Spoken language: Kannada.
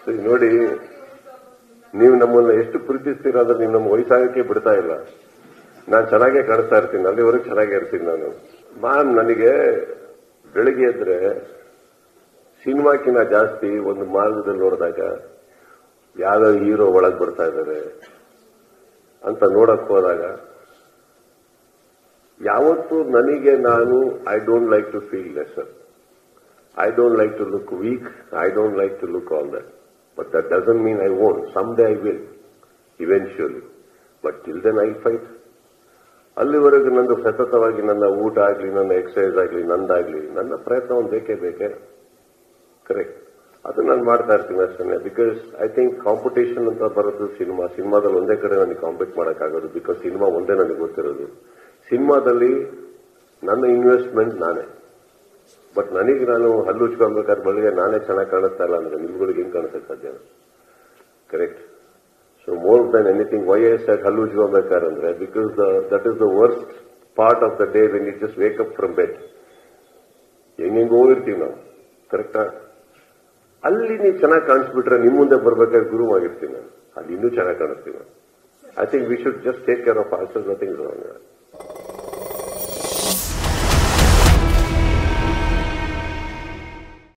ಸರಿ, ನೋಡಿ ನೀವು ನಮ್ಮನ್ನ ಎಷ್ಟು ಪ್ರೀತಿಸ್ತೀರ ಅಂದ್ರೆ ನೀವು ನಮ್ಮ ವಯಸ್ಸಾಗಕ್ಕೆ ಬಿಡ್ತಾ ಇಲ್ಲ ನಾನು ಚೆನ್ನಾಗೇ ಕಾಣಿಸ್ತಾ ಇರ್ತೀನಿ ಅಲ್ಲಿವರೆಗೂ ಚೆನ್ನಾಗೇ ಇರ್ತೀನಿ ನಾನು ಮ್ಯಾಮ್ ನನಗೆ ಬೆಳಿಗ್ಗೆ ಎದ್ರೆ ಸಿನಿಮಾಕಿನ ಜಾಸ್ತಿ ಒಂದು ಮಾರ್ಗದಲ್ಲಿ ನೋಡಿದಾಗ ಯಾವ್ದೋ ಹೀರೋ ಒಳಗ್ ಬರ್ತಾ ಇದ್ದಾರೆ ಅಂತ ನೋಡಕ್ ಹೋದಾಗ ಯಾವತ್ತು ನನಗೆ ನಾನು I don't like to feel lesser I don't like to look weak I don't like to look all that but that doesn't mean I won't some day I will eventually but till then I fight ಅಲ್ಲಿವರೆಗೂ ನಂದು ಸತತವಾಗಿ ನನ್ನ ಊಟ ಆಗಲಿ ನನ್ನ ಎಕ್ಸರ್ಸೈಸ್ ಆಗಲಿ ನಂದಾಗ್ಲಿ ನನ್ನ ಪ್ರಯತ್ನ ಒಂದು ಬೇಕೇ ಬೇಕೇ ಕರೆಕ್ಟ್ ಅದು ನಾನು ಮಾಡ್ತಾ ಇರ್ತೀನಿ ಅಷ್ಟೇ ಬಿಕಾಸ್ ಐ ಥಿಂಕ್ ಕಾಂಪಿಟೇಷನ್ ಅಂತ ಬರೋದು ಸಿನಿಮಾ ಸಿನಿಮಾದಲ್ಲಿ ಒಂದೇ ಕಡೆ ನನಗೆ ಕಾಂಪೀಟ್ ಮಾಡೋಕ್ಕಾಗೋದು ಬಿಕಾಸ್ ಸಿನಿಮಾ ಒಂದೇ ನನಗೆ ಗೊತ್ತಿರೋದು ಸಿನಿಮಾದಲ್ಲಿ ನನ್ನ ಇನ್ವೆಸ್ಟ್ಮೆಂಟ್ ನಾನೇ ಬಟ್ ನನಗೆ ನಾನು ಹಲ್ಲು ಉಚ್ಕೊಬೇಕಾದ್ರೆ ಬೆಳಗ್ಗೆ ನಾನೇ ಚೆನ್ನಾಗಿ ಕಾಣಿಸ್ತಾ ಇಲ್ಲ ಅಂದ್ರೆ ನಿಮ್ಗಳಿಗೆ ಹೆಂಗ್ ಕಾಣಿಸಕ್ಕೆ ಸಾಧ್ಯ correct so more than anything why yes ಆಗಿ ಹಲ್ಲು ಉಜ್ಕೊಬೇಕಾದ್ರೆ because that is the worst part of the day when it just wake up from bed ಹೆಂಗೆಂಗ್ ಹೋಗಿರ್ತೀವಿ ನಾವು ಕರೆಕ್ಟಾ ಅಲ್ಲಿ ನೀವು ಚೆನ್ನಾಗಿ ಕಾಣಿಸ್ಬಿಟ್ರೆ ನಿಮ್ ಮುಂದೆ ಬರ್ಬೇಕಾದ್ರೆ ಗುರು ಆಗಿರ್ತೀನಿ ನಾನು ಅಲ್ಲಿ ಇನ್ನೂ ಚೆನ್ನಾಗಿ ಕಾಣಿಸ್ತೀನಿ I think we should just take care of also nothing wrong